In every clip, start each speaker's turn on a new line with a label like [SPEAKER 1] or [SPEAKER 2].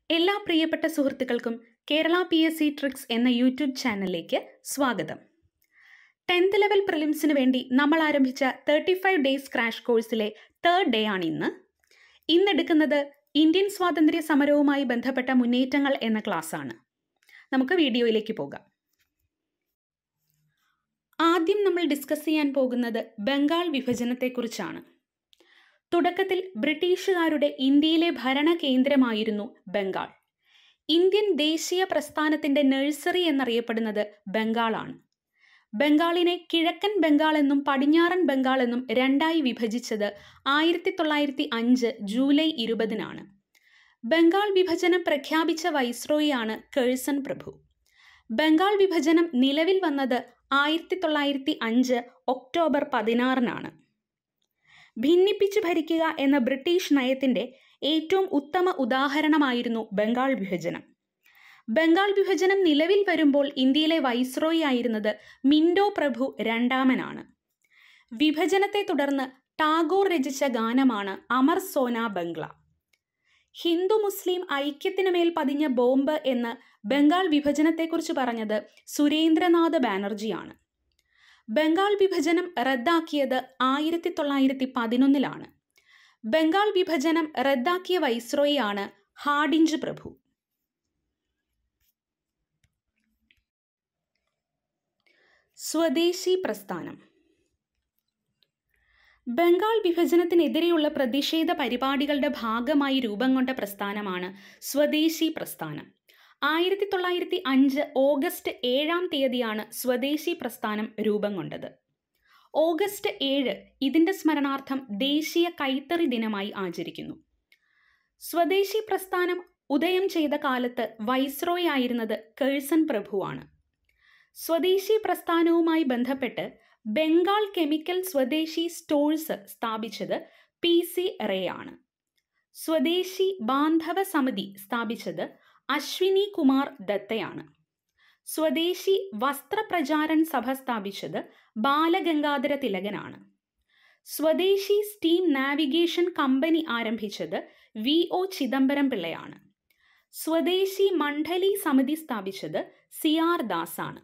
[SPEAKER 1] എല്ലാ പ്രിയപ്പെട്ട സുഹൃത്തുക്കൾക്കും Kerala P S C tricks എന്ന യൂട്യൂബ് ചാനലിലേക്ക് സ്വാഗതം ടെൻത്ത് ലെവൽ പ്രിലിംസിന് വേണ്ടി നമ്മൾ ആരംഭിച്ച തേർട്ടി ഫൈവ് ഡേയ്സ് ക്രാഷ് കോഴ്സിലെ തേർഡ് ഡേ ആണ് ഇന്ന് ഇന്നെടുക്കുന്നത് ഇന്ത്യൻ സ്വാതന്ത്ര്യ സമരവുമായി ബന്ധപ്പെട്ട മുന്നേറ്റങ്ങൾ എന്ന ക്ലാസ്സാണ് നമുക്ക് വീഡിയോയിലേക്ക് പോകാം ആദ്യം നമ്മൾ ഡിസ്കസ് ചെയ്യാൻ പോകുന്നത് ബംഗാൾ വിഭജനത്തെക്കുറിച്ചാണ് തുടക്കത്തിൽ ബ്രിട്ടീഷുകാരുടെ ഇന്ത്യയിലെ ഭരണ കേന്ദ്രമായിരുന്നു ബംഗാൾ ഇന്ത്യൻ ദേശീയ പ്രസ്ഥാനത്തിന്റെ നഴ്സറി എന്നറിയപ്പെടുന്നത് ബംഗാളാണ് ബംഗാളിനെ കിഴക്കൻ ബംഗാൾ എന്നും പടിഞ്ഞാറൻ ബംഗാൾ എന്നും രണ്ടായി വിഭജിച്ചത് ആയിരത്തി തൊള്ളായിരത്തി അഞ്ച് ജൂലൈ ഇരുപതിനാണ് ബംഗാൾ വിഭജനം പ്രഖ്യാപിച്ച വൈസ്രോയിയാണ് കേഴ്സൺ പ്രഭു ബംഗാൾ വിഭജനം നിലവിൽ വന്നത് ആയിരത്തി തൊള്ളായിരത്തി അഞ്ച് ഒക്ടോബർ പതിനാറിനാണ് ഭിന്നിപ്പിച്ച് ഭരിക്കുക എന്ന ബ്രിട്ടീഷ് നയത്തിന്റെ ഏറ്റവും ഉത്തമ ഉദാഹരണമായിരുന്നു ബംഗാൾ വിഭജനം ബംഗാൾ വിഭജനം നിലവിൽ വരുമ്പോൾ ഇന്ത്യയിലെ വൈസ്രോയി ആയിരുന്നത് മിൻഡോ പ്രഭു രണ്ടാമനാണ് വിഭജനത്തെ തുടർന്ന് ടാഗോർ രചിച്ച ഗാനമാണ് അമർ സോന ബംഗ്ല ഹിന്ദു മുസ്ലിം ഐക്യത്തിനു മേൽ പതിഞ്ഞ ബോംബ് എന്ന് ബംഗാൾ വിഭജനത്തെക്കുറിച്ച് പറഞ്ഞത് സുരേന്ദ്രനാഥ് ബാനർജിയാണ് ബംഗാൾ വിഭജനം റദ്ദാക്കിയത് ആയിരത്തി തൊള്ളായിരത്തി പതിനൊന്നിലാണ് ബംഗാൾ വിഭജനം റദ്ദാക്കിയ വൈസ്രോയിയാണ് ഹാഡിഞ്ച് പ്രഭു സ്വദേശി പ്രസ്ഥാനം ബംഗാൾ വിഭജനത്തിനെതിരെയുള്ള പ്രതിഷേധ പരിപാടികളുടെ ഭാഗമായി രൂപം കൊണ്ട പ്രസ്ഥാനമാണ് സ്വദേശി പ്രസ്ഥാനം ആയിരത്തി തൊള്ളായിരത്തി അഞ്ച് ഓഗസ്റ്റ് ഏഴാം തീയതിയാണ് സ്വദേശി പ്രസ്ഥാനം രൂപം കൊണ്ടത് ഓഗസ്റ്റ് ഏഴ് ഇതിന്റെ സ്മരണാർത്ഥം ദേശീയ കൈത്തറി ദിനമായി ആചരിക്കുന്നു സ്വദേശി പ്രസ്ഥാനം ഉദയം ചെയ്ത കാലത്ത് വൈസ്രോയ് ആയിരുന്നത് കേഴ്സൺ പ്രഭുവാണ് സ്വദേശി പ്രസ്ഥാനവുമായി ബന്ധപ്പെട്ട് ബംഗാൾ കെമിക്കൽ സ്വദേശി സ്റ്റോഴ്സ് സ്ഥാപിച്ചത് പി സി റേ ആണ് സ്വദേശി ബാന്ധവ സമിതി സ്ഥാപിച്ചത് അശ്വിനി കുമാർ ദത്തയാണ് സ്വദേശി വസ്ത്രപ്രചാരൺ സഭ സ്ഥാപിച്ചത് ബാലഗംഗാധര തിലകനാണ് സ്വദേശി സ്റ്റീം നാവിഗേഷൻ കമ്പനി ആരംഭിച്ചത് വി ഒ ചിദംബരം പിള്ളയാണ് സ്വദേശി മണ്ഡലി സമിതി സ്ഥാപിച്ചത് സി ആർ ദാസ് ആണ്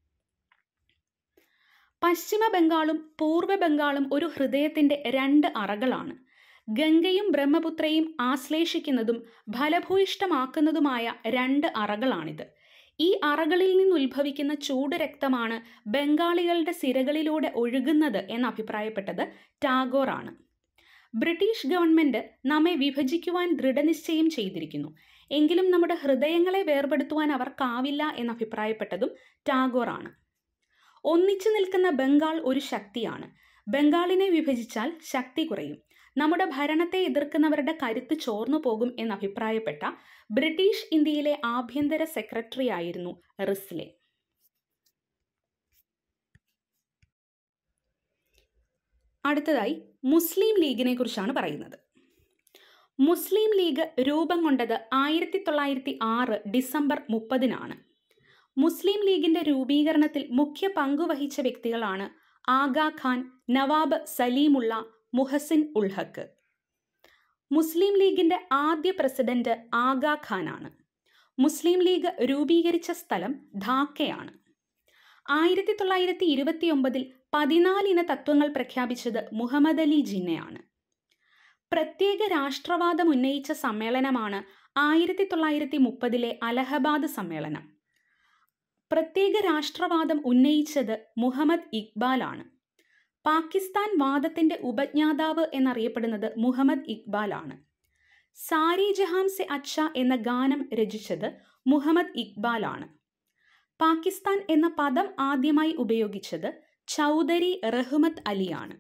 [SPEAKER 1] പശ്ചിമ ബംഗാളും പൂർവ്വ ബംഗാളും ഒരു ഹൃദയത്തിന്റെ രണ്ട് അറകളാണ് ഗംഗയും ബ്രഹ്മപുത്രയും ആശ്ലേഷിക്കുന്നതും ഫലഭൂയിഷ്ടമാക്കുന്നതുമായ രണ്ട് അറകളാണിത് ഈ അറകളിൽ നിന്നുത്ഭവിക്കുന്ന ചൂട് രക്തമാണ് ബംഗാളികളുടെ സിരകളിലൂടെ ഒഴുകുന്നത് എന്ന് അഭിപ്രായപ്പെട്ടത് ടാഗോറാണ് ബ്രിട്ടീഷ് ഗവൺമെന്റ് നമ്മെ വിഭജിക്കുവാൻ ദൃഢനിശ്ചയം ചെയ്തിരിക്കുന്നു എങ്കിലും നമ്മുടെ ഹൃദയങ്ങളെ വേർപെടുത്തുവാൻ അവർക്കാവില്ല എന്ന് അഭിപ്രായപ്പെട്ടതും ടാഗോറാണ് ഒന്നിച്ചു നിൽക്കുന്ന ബംഗാൾ ഒരു ശക്തിയാണ് ബംഗാളിനെ വിഭജിച്ചാൽ ശക്തി കുറയും നമ്മുടെ ഭരണത്തെ എതിർക്കുന്നവരുടെ കരുത്ത് ചോർന്നു പോകും എന്ന് അഭിപ്രായപ്പെട്ട ബ്രിട്ടീഷ് ഇന്ത്യയിലെ ആഭ്യന്തര സെക്രട്ടറി ആയിരുന്നു റിസ്ലെ അടുത്തതായി മുസ്ലിം ലീഗിനെ കുറിച്ചാണ് പറയുന്നത് മുസ്ലിം ലീഗ് രൂപം കൊണ്ടത് ആയിരത്തി തൊള്ളായിരത്തി ആറ് ഡിസംബർ മുപ്പതിനാണ് മുസ്ലിം ലീഗിന്റെ രൂപീകരണത്തിൽ മുഖ്യ പങ്കുവഹിച്ച വ്യക്തികളാണ് ആഗാ ഖാൻ നവാബ് സലീമുള്ള മുഹസിൻ ഉൾഹക്ക് മുസ്ലിം ലീഗിന്റെ ആദ്യ പ്രസിഡന്റ് ആഗാ ഖാനാണ് മുസ്ലിം ലീഗ് രൂപീകരിച്ച സ്ഥലം ധാക്കയാണ് ആയിരത്തി തൊള്ളായിരത്തി ഇരുപത്തിയൊമ്പതിൽ പതിനാലിന തത്വങ്ങൾ പ്രഖ്യാപിച്ചത് മുഹമ്മദ് അലി ജിന്നയാണ് പ്രത്യേക രാഷ്ട്രവാദം ഉന്നയിച്ച സമ്മേളനമാണ് ആയിരത്തി തൊള്ളായിരത്തി മുപ്പതിലെ അലഹബാദ് സമ്മേളനം പ്രത്യേക രാഷ്ട്രവാദം ഉന്നയിച്ചത് മുഹമ്മദ് ഇക്ബാലാണ് പാകിസ്ഥാൻ വാദത്തിന്റെ ഉപജ്ഞാതാവ് എന്നറിയപ്പെടുന്നത് മുഹമ്മദ് ഇക്ബാൽ ആണ് സാരി ജഹാം സെ അച്ഛ എന്ന ഗാനം രചിച്ചത് മുഹമ്മദ് ഇക്ബാൽ ആണ് പാകിസ്ഥാൻ എന്ന പദം ആദ്യമായി ഉപയോഗിച്ചത് ചൗധരി റഹ്മത്ത് അലിയാണ്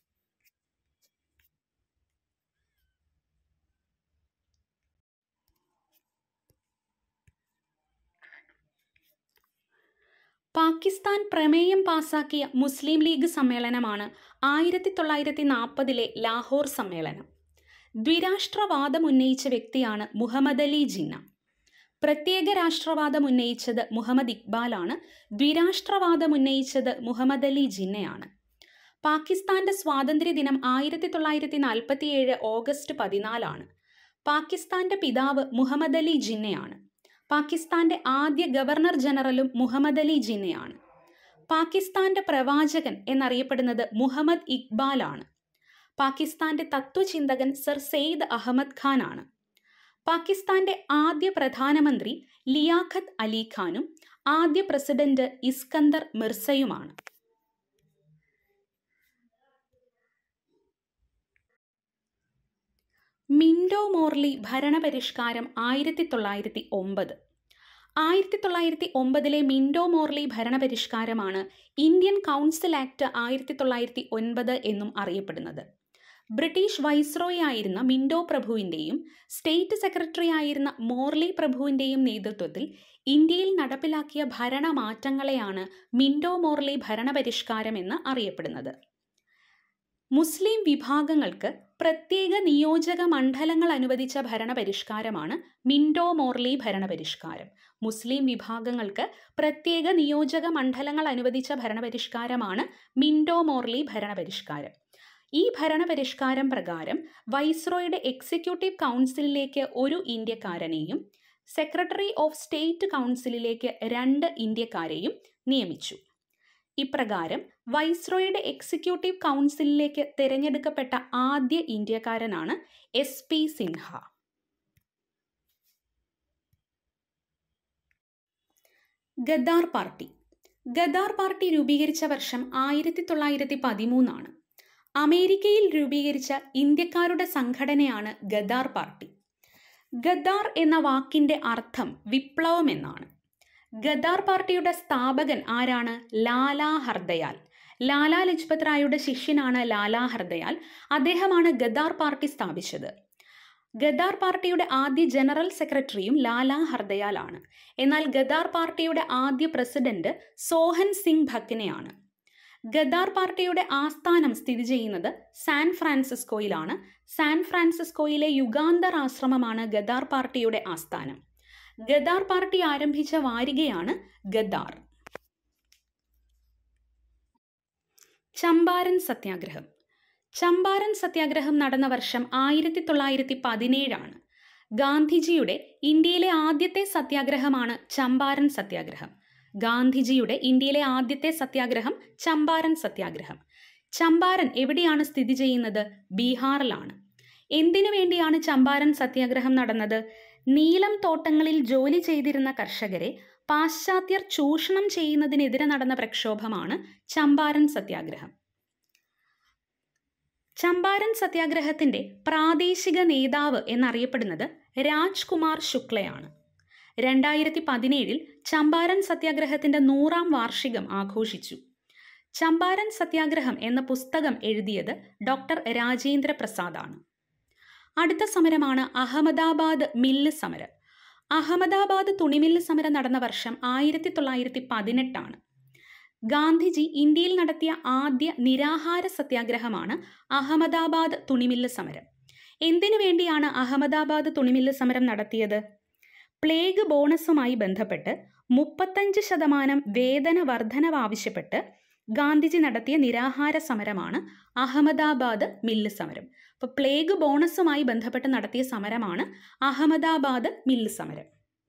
[SPEAKER 1] പാകിസ്ഥാൻ പ്രമേയം പാസാക്കിയ മുസ്ലിം ലീഗ് സമ്മേളനമാണ് ആയിരത്തി തൊള്ളായിരത്തി നാൽപ്പതിലെ ലാഹോർ സമ്മേളനം ദ്വിരാഷ്ട്രവാദം ഉന്നയിച്ച വ്യക്തിയാണ് മുഹമ്മദ് അലി ജിന്ന പ്രത്യേക രാഷ്ട്രവാദം ഉന്നയിച്ചത് മുഹമ്മദ് ഇക്ബാലാണ് ദ്വിരാഷ്ട്രവാദം ഉന്നയിച്ചത് മുഹമ്മദ് അലി ജിന്നയാണ് പാകിസ്ഥാന്റെ സ്വാതന്ത്ര്യ ദിനം ആയിരത്തി തൊള്ളായിരത്തി നാൽപ്പത്തിയേഴ് ഓഗസ്റ്റ് പതിനാലാണ് പാകിസ്ഥാന്റെ പിതാവ് മുഹമ്മദ് അലി ജിന്നയാണ് പാകിസ്ഥാന്റെ ആദ്യ ഗവർണർ ജനറലും മുഹമ്മദ് അലി ജിന്നയാണ് പാകിസ്ഥാന്റെ പ്രവാചകൻ എന്നറിയപ്പെടുന്നത് മുഹമ്മദ് ഇക്ബാൽ ആണ് പാകിസ്ഥാന്റെ തത്വചിന്തകൻ സർ സെയ്ദ് അഹമ്മദ് ഖാൻ ആണ് പാകിസ്ഥാന്റെ ആദ്യ പ്രധാനമന്ത്രി ലിയാഖത്ത് അലി ഖാനും ആദ്യ പ്രസിഡന്റ് ഇസ്കന്ദർ മിർസയുമാണ് മിൻഡോ മോർലി ഭരണപരിഷ്കാരം ആയിരത്തി തൊള്ളായിരത്തി ഒമ്പത് ആയിരത്തി തൊള്ളായിരത്തി ഒമ്പതിലെ മിൻഡോ മോർലി ഭരണപരിഷ്കാരമാണ് ഇന്ത്യൻ കൗൺസിൽ ആക്ട് ആയിരത്തി തൊള്ളായിരത്തി ഒൻപത് എന്നും അറിയപ്പെടുന്നത് ബ്രിട്ടീഷ് വൈസ്രോയി ആയിരുന്ന മിൻഡോ പ്രഭുവിൻ്റെയും സ്റ്റേറ്റ് സെക്രട്ടറി ആയിരുന്ന മോർലി പ്രഭുവിൻ്റെയും നേതൃത്വത്തിൽ ഇന്ത്യയിൽ നടപ്പിലാക്കിയ ഭരണമാറ്റങ്ങളെയാണ് മിൻഡോ മോർലി ഭരണപരിഷ്കാരം എന്ന് അറിയപ്പെടുന്നത് മുസ്ലിം വിഭാഗങ്ങൾക്ക് പ്രത്യേക നിയോജക മണ്ഡലങ്ങൾ അനുവദിച്ച ഭരണപരിഷ്കാരമാണ് മിൻഡോ മോർലി ഭരണപരിഷ്കാരം മുസ്ലിം വിഭാഗങ്ങൾക്ക് പ്രത്യേക നിയോജക മണ്ഡലങ്ങൾ അനുവദിച്ച ഭരണപരിഷ്കാരമാണ് മിൻഡോ മോർലി ഭരണപരിഷ്കാരം ഈ ഭരണപരിഷ്കാരം പ്രകാരം വൈസ്രോയുടെ എക്സിക്യൂട്ടീവ് കൗൺസിലിലേക്ക് ഒരു ഇന്ത്യക്കാരനെയും സെക്രട്ടറി ഓഫ് സ്റ്റേറ്റ് കൗൺസിലിലേക്ക് രണ്ട് ഇന്ത്യക്കാരെയും നിയമിച്ചു ഇപ്രകാരം വൈസ്രോയുടെ എക്സിക്യൂട്ടീവ് കൗൺസിലിലേക്ക് തിരഞ്ഞെടുക്കപ്പെട്ട ആദ്യ ഇന്ത്യക്കാരനാണ് S P Sinha Ghadar party Ghadar party രൂപീകരിച്ച വർഷം ആയിരത്തി തൊള്ളായിരത്തി പതിമൂന്നാണ് അമേരിക്കയിൽ രൂപീകരിച്ച ഇന്ത്യക്കാരുടെ സംഘടനയാണ് ഗദ്ദാർ പാർട്ടി ഗദ്ദാർ എന്ന വാക്കിന്റെ അർത്ഥം വിപ്ലവം എന്നാണ് ഗദ്ദാർ പാർട്ടിയുടെ സ്ഥാപകൻ ആരാണ് ലാലാ ഹർദയാൽ ലാലാ ലജ്പത് റായുടെ ശിഷ്യനാണ് ലാലാ ഹർദയാൽ അദ്ദേഹമാണ് ഗദ്ദാർ പാർട്ടി സ്ഥാപിച്ചത് ഗദ്ദാർ പാർട്ടിയുടെ ആദ്യ ജനറൽ സെക്രട്ടറിയും ലാലാ ഹർദയാലാണ് എന്നാൽ ഗദ്ദാർ പാർട്ടിയുടെ ആദ്യ പ്രസിഡന്റ് സോഹൻ സിംഗ് ഭക്കനെയാണ് ഗദ്ദാർ പാർട്ടിയുടെ ആസ്ഥാനം സ്ഥിതി ചെയ്യുന്നത് സാൻ ഫ്രാൻസിസ്കോയിലാണ് സാൻ ഫ്രാൻസിസ്കോയിലെ യുഗാന്തർ ആശ്രമമാണ് ഗദ്ദാർ പാർട്ടിയുടെ ആസ്ഥാനം ഗദ്ദാർ പാർട്ടി ആരംഭിച്ച വാരികയാണ് ഗദ്ദാർ ചമ്പാരൻ സത്യാഗ്രഹം ചമ്പാരൻ സത്യാഗ്രഹം നടന്ന വർഷം ആയിരത്തി തൊള്ളായിരത്തി പതിനേഴാണ് ഗാന്ധിജിയുടെ ഇന്ത്യയിലെ ആദ്യത്തെ സത്യാഗ്രഹമാണ് ചമ്പാരൻ സത്യാഗ്രഹം ഗാന്ധിജിയുടെ ഇന്ത്യയിലെ ആദ്യത്തെ സത്യാഗ്രഹം ചമ്പാരൻ സത്യാഗ്രഹം ചമ്പാരൻ എവിടെയാണ് സ്ഥിതി ചെയ്യുന്നത് ബീഹാറിലാണ് എന്തിനു വേണ്ടിയാണ് ചമ്പാരൻ സത്യാഗ്രഹം നടന്നത് നീലം തോട്ടങ്ങളിൽ ജോലി ചെയ്തിരുന്ന കർഷകരെ പാശ്ചാത്യർ ചൂഷണം ചെയ്യുന്നതിനെതിരെ നടന്ന പ്രക്ഷോഭമാണ് ചമ്പാരൻ സത്യാഗ്രഹം ചമ്പാരൻ സത്യാഗ്രഹത്തിന്റെ പ്രാദേശിക നേതാവ് എന്നറിയപ്പെടുന്നത് രാജ്കുമാർ ശുക്ലയാണ് രണ്ടായിരത്തി പതിനേഴിൽ ചമ്പാരൻ സത്യാഗ്രഹത്തിന്റെ നൂറാം വാർഷികം ആഘോഷിച്ചു ചമ്പാരൻ സത്യാഗ്രഹം എന്ന പുസ്തകം എഴുതിയത് ഡോക്ടർ രാജേന്ദ്ര പ്രസാദാണ് അടുത്ത സമരമാണ് അഹമ്മദാബാദ് മില്ല് സമരം അഹമ്മദാബാദ് തുണിമില്ല് സമരം നടന്ന വർഷം ആയിരത്തി തൊള്ളായിരത്തി പതിനെട്ടാണ് ഗാന്ധിജി ഇന്ത്യയിൽ നടത്തിയ ആദ്യ നിരാഹാര സത്യാഗ്രഹമാണ് അഹമ്മദാബാദ് തുണിമില്ല് സമരം എന്തിനു വേണ്ടിയാണ് അഹമ്മദാബാദ് തുണിമില്ല് സമരം നടത്തിയത് പ്ലേഗ് ബോണസുമായി ബന്ധപ്പെട്ട് മുപ്പത്തഞ്ച് ശതമാനം വേതന വർധനവ് ആവശ്യപ്പെട്ട് ഗാന്ധിജി നടത്തിയ നിരാഹാര സമരമാണ് അഹമ്മദാബാദ് മില്ല് സമരം അപ്പോൾ പ്ലേഗ് ബോണസുമായി ബന്ധപ്പെട്ട് നടത്തിയ സമരമാണ് അഹമ്മദാബാദ് മില്ല് സമരം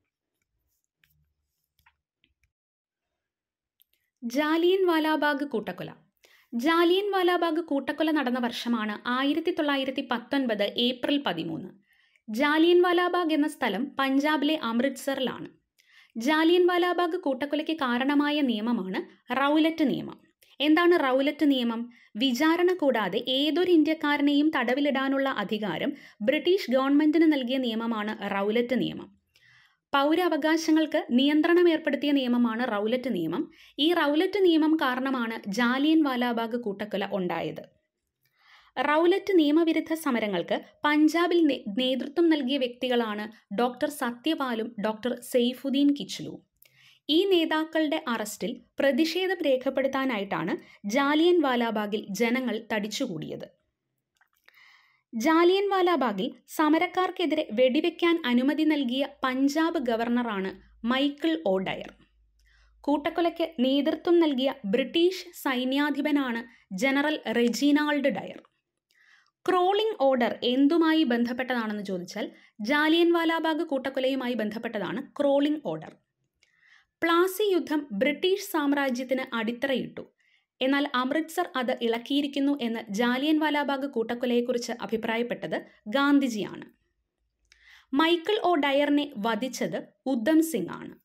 [SPEAKER 1] ജാലിയൻ വാലാബാഗ് കൂട്ടക്കൊല ജാലിയൻ വാലാബാഗ് കൂട്ടക്കൊല നടന്ന വർഷമാണ് ആയിരത്തി തൊള്ളായിരത്തി പത്തൊൻപത് ഏപ്രിൽ പതിമൂന്ന് ജാലിയൻ വാലാബാഗ് എന്ന സ്ഥലം പഞ്ചാബിലെ അമൃത്സറിലാണ് ജാലിയൻ വാലാബാഗ് കൂട്ടക്കൊലയ്ക്ക് കാരണമായ നിയമമാണ് റൗലറ്റ് നിയമം എന്താണ് റൗലറ്റ് നിയമം വിചാരണ കൂടാതെ ഏതൊരു ഇന്ത്യക്കാരനെയും തടവിലിടാനുള്ള അധികാരം ബ്രിട്ടീഷ് ഗവൺമെന്റിന് നൽകിയ നിയമമാണ് റൗലറ്റ് നിയമം പൗരാവകാശങ്ങൾക്ക് നിയന്ത്രണം ഏർപ്പെടുത്തിയ നിയമമാണ് റൗലറ്റ് നിയമം ഈ റൗലറ്റ് നിയമം കാരണമാണ് ജാലിയൻ വാലാബാഗ് കൂട്ടക്കൊല ഉണ്ടായത് റൗലറ്റ് നിയമവിരുദ്ധ സമരങ്ങൾക്ക് പഞ്ചാബിൽ നേതൃത്വം നൽകിയ വ്യക്തികളാണ് ഡോക്ടർ സത്യപാലും ഡോക്ടർ സെയ്ഫുദ്ദീൻ കിച്ലുവും ഈ നേതാക്കളുടെ അറസ്റ്റിൽ പ്രതിഷേധം രേഖപ്പെടുത്താനായിട്ടാണ് ജാലിയൻ വാലാബാഗിൽ ജനങ്ങൾ തടിച്ചുകൂടിയത് ജാലിയൻ വാലാബാഗിൽ സമരക്കാർക്കെതിരെ വെടിവെക്കാൻ അനുമതി നൽകിയ പഞ്ചാബ് ഗവർണറാണ് മൈക്കിൾ ഓഡയർ കൂട്ടക്കൊലയ്ക്ക് നേതൃത്വം നൽകിയ ബ്രിട്ടീഷ് സൈന്യാധിപനാണ് general Reginald Dyer crawling order എന്തുമായി ബന്ധപ്പെട്ടതാണെന്ന് ചോദിച്ചാൽ ജാലിയൻ വാലാബാഗ് കൂട്ടക്കൊലയുമായി ബന്ധപ്പെട്ടതാണ് ക്രോളിംഗ് ഓർഡർ പ്ലാസി യുദ്ധം ബ്രിട്ടീഷ് സാമ്രാജ്യത്തിന് അടിത്തറയിട്ടു എന്നാൽ അമൃത്സർ അത് ഇളക്കിയിരിക്കുന്നു എന്ന് ജാലിയൻ വാലാബാഗ് കൂട്ടക്കൊലയെക്കുറിച്ച് അഭിപ്രായപ്പെട്ടത് ഗാന്ധിജിയാണ് മൈക്കിൾ ഒ ഡയറിനെ വധിച്ചത് ഉദ്ധം സിംഗ് ആണ്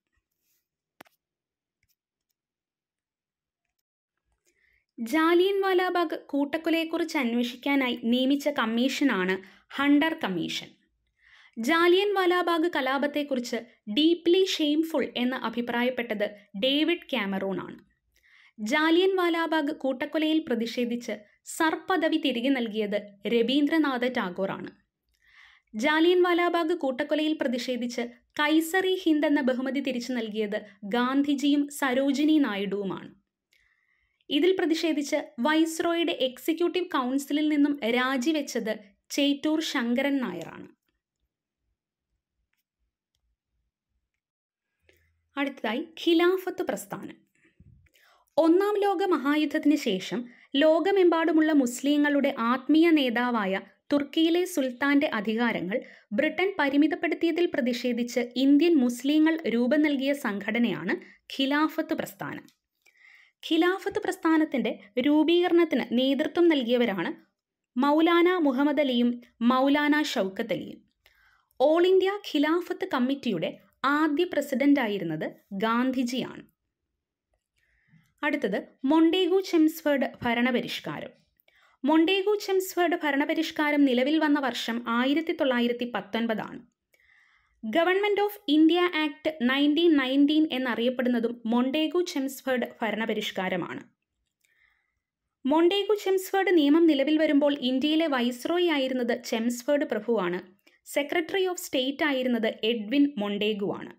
[SPEAKER 1] ജാലിയൻ വാലാബാഗ് കൂട്ടക്കൊലയെക്കുറിച്ച് അന്വേഷിക്കാനായി നിയമിച്ച കമ്മീഷനാണ് ഹണ്ടർ കമ്മീഷൻ ജാലിയൻ വാലാബാഗ് കലാപത്തെക്കുറിച്ച് ഡീപ്ലി ഷെയിംഫുൾ എന്ന് അഭിപ്രായപ്പെട്ടത് ഡേവിഡ് ക്യാമറൂൺ ആണ് ജാലിയൻ വാലാബാഗ് കൂട്ടക്കൊലയിൽ പ്രതിഷേധിച്ച് സർ പദവി തിരികെ നൽകിയത് രവീന്ദ്രനാഥ ടാഗോറാണ് ജാലിയൻ വാലാബാഗ് കൂട്ടക്കൊലയിൽ പ്രതിഷേധിച്ച് കൈസറി ഹിന്ദ് എന്ന ബഹുമതി തിരിച്ചു നൽകിയത് ഗാന്ധിജിയും സരോജിനി നായിഡുവുമാണ് ഇതിൽ പ്രതിഷേധിച്ച് വൈസ്രോയുടെ എക്സിക്യൂട്ടീവ് കൗൺസിലിൽ നിന്നും രാജിവെച്ചത് ചേറ്റൂർ ശങ്കരൻ നായരാണ് അടുത്തതായി ഖിലാഫത്ത് പ്രസ്ഥാനം ഒന്നാം ലോക മഹായുദ്ധത്തിന് ശേഷം ലോകമെമ്പാടുമുള്ള മുസ്ലിങ്ങളുടെ ആത്മീയ നേതാവായ തുർക്കിയിലെ സുൽത്താന്റെ അധികാരങ്ങൾ ബ്രിട്ടൻ പരിമിതപ്പെടുത്തിയതിൽ പ്രതിഷേധിച്ച് ഇന്ത്യൻ മുസ്ലിങ്ങൾ രൂപം നൽകിയ സംഘടനയാണ് ഖിലാഫത്ത് പ്രസ്ഥാനം ഖിലാഫത്ത് പ്രസ്ഥാനത്തിന്റെ രൂപീകരണത്തിന് നേതൃത്വം നൽകിയവരാണ് മൗലാന മുഹമ്മദ് അലിയും മൗലാന ഷൗക്കത്ത് അലിയും ഓൾ ഇന്ത്യ ഖിലാഫത്ത് കമ്മിറ്റിയുടെ ആദ്യ പ്രസിഡന്റായിരുന്നത് ഗാന്ധിജിയാണ് അടുത്തത് മൊണ്ടേഗു ചെംസ്ഫേർഡ് ഭരണപരിഷ്കാരം മൊണ്ടേഗു ചെംസ്ഫേർഡ് ഭരണപരിഷ്കാരം നിലവിൽ വന്ന വർഷം ആയിരത്തി തൊള്ളായിരത്തി പത്തൊൻപതാണ് government of India act nineteen nineteen എന്നറിയപ്പെടുന്നതും മൊണ്ടേഗു ചെംസ്ഫേർഡ് ഭരണപരിഷ്കാരമാണ് മൊണ്ടേഗു ചെംസ്ഫേർഡ് നിയമം നിലവിൽ വരുമ്പോൾ ഇന്ത്യയിലെ വൈസ്രോയി ആയിരുന്നത് ചെംസ്ഫേർഡ് പ്രഭുവാണ് സെക്രട്ടറി ഓഫ് സ്റ്റേറ്റ് ആയിരുന്നത് എഡ്വിൻ മൊണ്ടേഗു ആണ്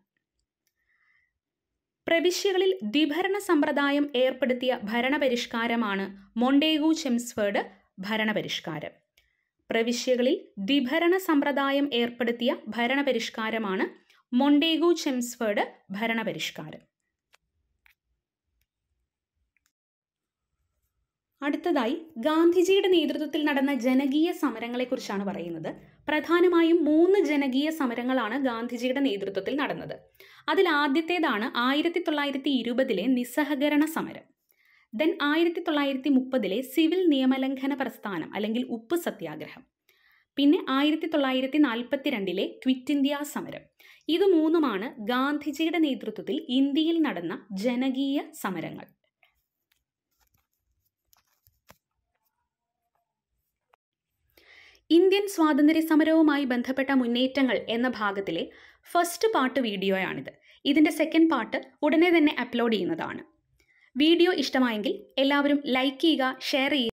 [SPEAKER 1] പ്രവിശ്യകളിൽ ദ്വിഭരണ സമ്പ്രദായം ഏർപ്പെടുത്തിയ ഭരണപരിഷ്കാരമാണ് മൊണ്ടേഗു ചെംസ്ഫേർഡ് ഭരണപരിഷ്കാരം പ്രവിശ്യകളിൽ ദ്വിഭരണ സമ്പ്രദായം ഏർപ്പെടുത്തിയ ഭരണപരിഷ്കാരമാണ് മൊണ്ടേഗു ചെംസ്ഫേർഡ് ഭരണപരിഷ്കാരം അടുത്തതായി ഗാന്ധിജിയുടെ നേതൃത്വത്തിൽ നടന്ന ജനകീയ സമരങ്ങളെക്കുറിച്ചാണ് പറയുന്നത് പ്രധാനമായും മൂന്ന് ജനകീയ സമരങ്ങളാണ് ഗാന്ധിജിയുടെ നേതൃത്വത്തിൽ നടന്നത് അതിൽ ആദ്യത്തേതാണ് ആയിരത്തി തൊള്ളായിരത്തി ഇരുപതിലെ നിസ്സഹകരണ സമരം ദെൻ ആയിരത്തി തൊള്ളായിരത്തി മുപ്പതിലെ സിവിൽ നിയമലംഘന പ്രസ്ഥാനം അല്ലെങ്കിൽ ഉപ്പ് സത്യാഗ്രഹം പിന്നെ ആയിരത്തി തൊള്ളായിരത്തി നാൽപ്പത്തിരണ്ടിലെ ക്വിറ്റ് ഇന്ത്യ സമരം ഇത് മൂന്നുമാണ് ഗാന്ധിജിയുടെ നേതൃത്വത്തിൽ ഇന്ത്യയിൽ നടന്ന ജനകീയ സമരങ്ങൾ ഇന്ത്യൻ സ്വാതന്ത്ര്യ സമരവുമായി ബന്ധപ്പെട്ട മുന്നേറ്റങ്ങൾ എന്ന ഭാഗത്തിലെ ഫസ്റ്റ് പാർട്ട് വീഡിയോയാണിത് ഇതിൻ്റെ സെക്കൻഡ് പാർട്ട് ഉടനെ തന്നെ അപ്ലോഡ് ചെയ്യുന്നതാണ് വീഡിയോ ഇഷ്ടമായെങ്കിൽ എല്ലാവരും ലൈക്ക് ചെയ്യുക ഷെയർ ചെയ്യുക